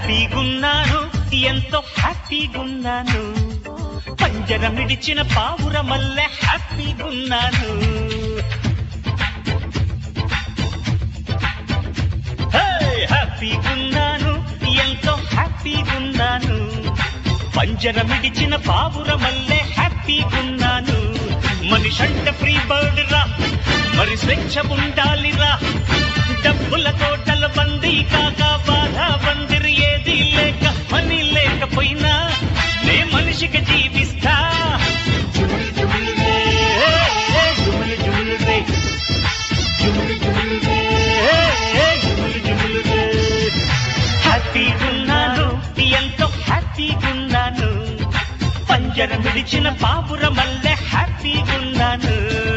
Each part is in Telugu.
హ్యాపీగున్నాను ఎంతో హ్యాపీగున్నాను పంజరమిడిచిన పావుర మల్లె హ్యాపీగున్నాను హే, హ్యాపీగున్నాను ఎంతో హ్యాపీగున్నాను పంజరమిడిచిన పావుర మల్లె హ్యాపీగున్నాను మనిషంట ఫ్రీ బర్డ్ రా మరి స్వేచ్ఛ ఉండాలిరా డబ్బుల కోటల బందీ కాక బాధ బందిరి ఏది లేక పని లేకపోయినా నే మనిషిగా జీవిస్తా జుములు జుములు రే, ఏ, జుములు జుములు రే. జుములు జుములు రే, ఏ, జుములు జుములు రే. హ్యాపీగున్నాను ఎంతో హ్యాపీగున్నాను పంజరం విడిచిన పాపుర మల్లె హ్యాపీగున్నాను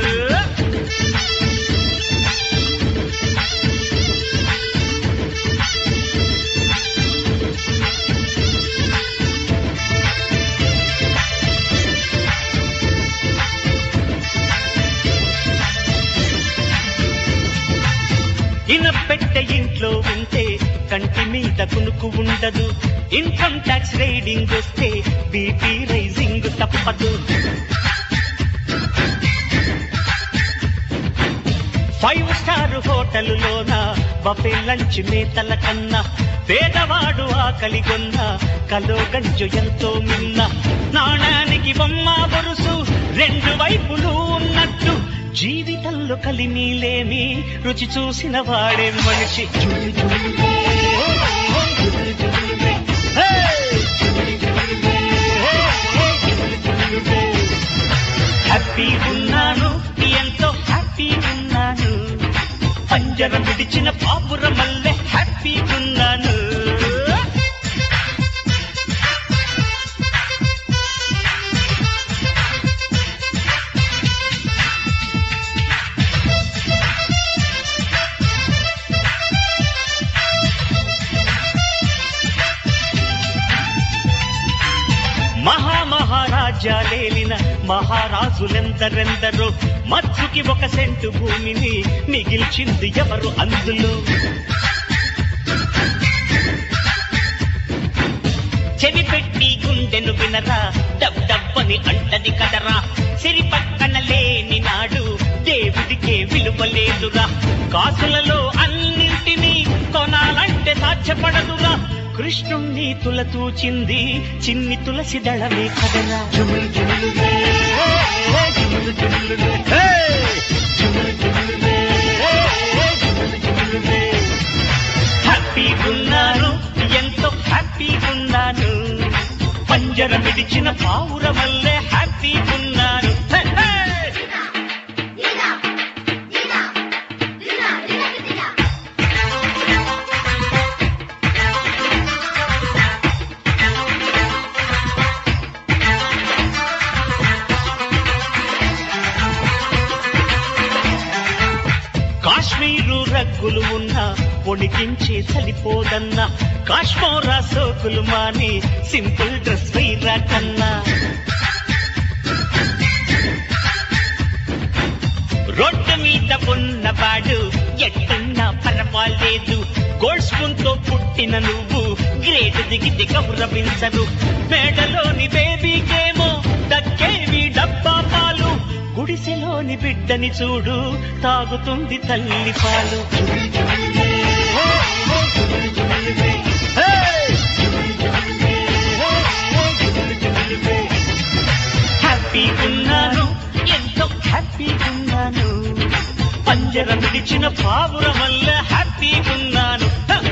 ఇనపెట్టె ఇంట్లో ఉంటే కంటి మీద కునుకు ఉండదు ఇన్కమ్ ట్యాక్స్ రైడింగ్ వస్తే బీపీ రైజింగ్ తప్పదు ఫైవ్ స్టార్ హోటలులోన బఫే లంచ్ మేతల కన్నా పేదవాడు ఆకలి కొన్న కలో గంజు ఎంతో మిన్న నాణానికి బొమ్మ బొరుసు రెండు వైపులు ఉన్నట్టు జీవితంలో కలిమి లేమి రుచి చూసిన వాడే మనిషి జులు జులు రే, జులు జులు రే. హే! జులు జులు రే, జులు జులు రే. హ్యాపీ ఉన్నాను ఎంతో హ్యాపీ ఉన్నాను పంజరం విడిచిన పాపుర మల్లె హ్యాపీ ఉన్నాను మహా మహారాజ్యాలేలిన మహారాజులెందరెందరో మచ్చుకి ఒక సెంటు భూమిని మిగిల్చింది ఎవరు అందులో చెవి పెట్టి గుండెను వినరా డబ్ డబ్బని అంటది కదరా సిరి పక్కన లేని నాడు దేవుడికే విలువ లేదురా కాసులలో అన్నింటినీ కొనాలంటే సాధ్యపడదురా కృష్ణుణ్ణి తులతూచింది చిన్ని తులసి దళమే కదరా జుములు జుములు రే, జుములు జుములు రే, హే! జుములు జుములు రే, జుములు జుములు రే. హ్యాపీగున్నాను ఎంతో హ్యాపీగున్నాను పంజరం విడిచిన పావుర వల్లే హ్యాపీగున్నాను హే, హే! కాశ్మీరు రగ్గులు ఉన్న పొడికించి సరిపోదన్న కాశ్మోరా సోకులు మాని సింపుల్ డ్రెస్ వైరా కన్నా రోడ్డు మీద ఉన్నవాడు ఎట్టున్నా పర్వాలేదు గోల్డ్ స్పూన్ తో పుట్టిన నువ్వు గ్రేట్ దిగితే గౌరవించరు మేడలోని బేబీకేమో దక్కేవి డబ్బా పాలు గుడిసెలోని బిడ్డని చూడు తాగుతుంది తల్లి పాలు హ్యాపీగున్నాను ఎంతో హ్యాపీగున్నాను పంజరం విడిచిన పావుర వల్ల హ్యాపీగున్నాను హ!